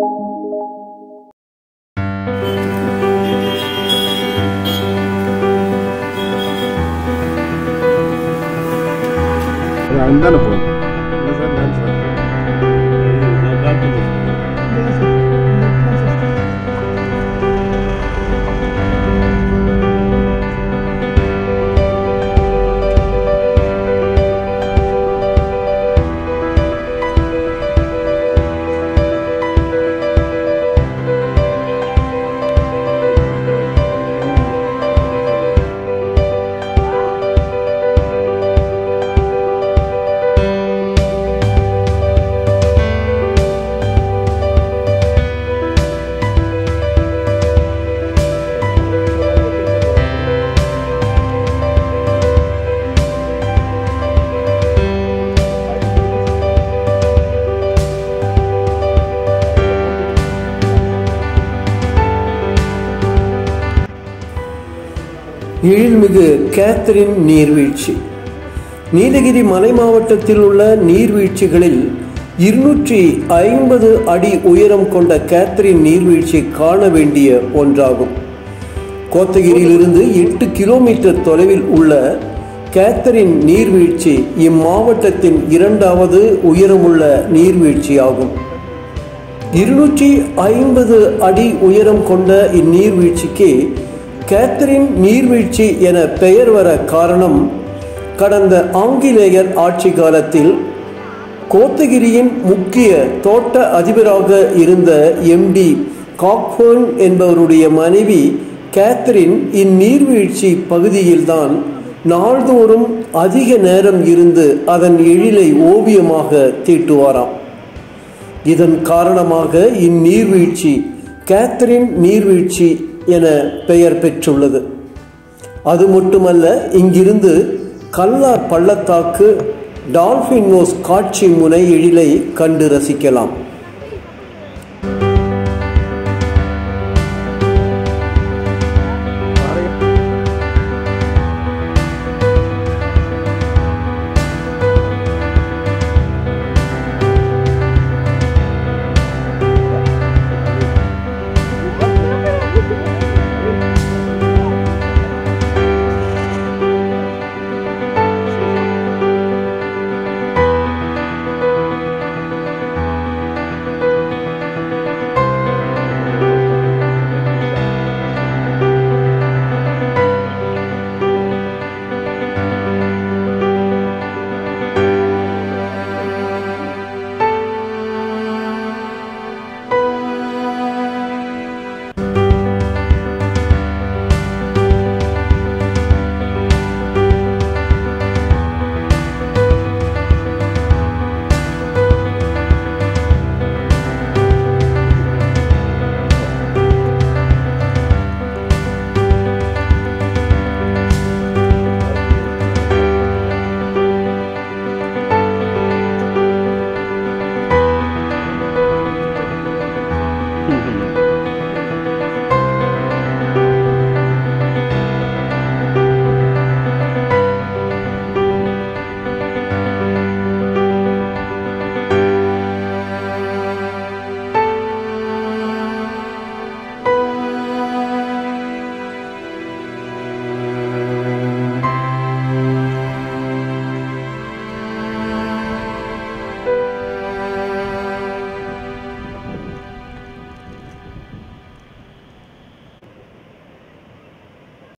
அந்தான போகும் இல்லை சார் நான் சார் நான் காட்டுங்க எழில்மிகு கேத்தரின் நீர்வீழ்ச்சி நீலகிரி மலை மாவட்டத்தில் உள்ள நீர்வீழ்ச்சிகளில் இருநூற்றி ஐம்பது அடி உயரம் கொண்ட கேத்தரின் நீர்வீழ்ச்சி காண வேண்டிய ஒன்றாகும் கோத்தகிரியிலிருந்து எட்டு கிலோமீட்டர் தொலைவில் உள்ள கேத்தரின் நீர்வீழ்ச்சி இம்மாவட்டத்தின் இரண்டாவது உயரமுள்ள நீர்வீழ்ச்சியாகும் இருநூற்றி ஐம்பது அடி உயரம் கொண்ட இந்நீர்வீழ்ச்சிக்கு கேத்தரின் நீர்வீழ்ச்சி என பெயர் வர காரணம் கடந்த ஆங்கிலேயர் ஆட்சி காலத்தில் கோத்தகிரியின் முக்கிய தோட்ட அதிபராக இருந்த எம்டி காக்பர்ன் என்பவருடைய மனைவி கேத்தரின் இந்நீர்வீழ்ச்சி பகுதியில்தான் நாள்தோறும் அதிக நேரம் இருந்து அதன் எழிலை ஓவியமாக தீட்டுவாராம் இதன் காரணமாக இந்நீர்வீழ்ச்சி கேத்தரின் நீர்வீழ்ச்சி என பெயர் பெற்றுள்ளது அது மட்டுமல்ல இங்கிருந்து கல்லார் பள்ளத்தாக்கு டால்பின் நோஸ் காட்சி முனை எழிலை கண்டு ரசிக்கலாம்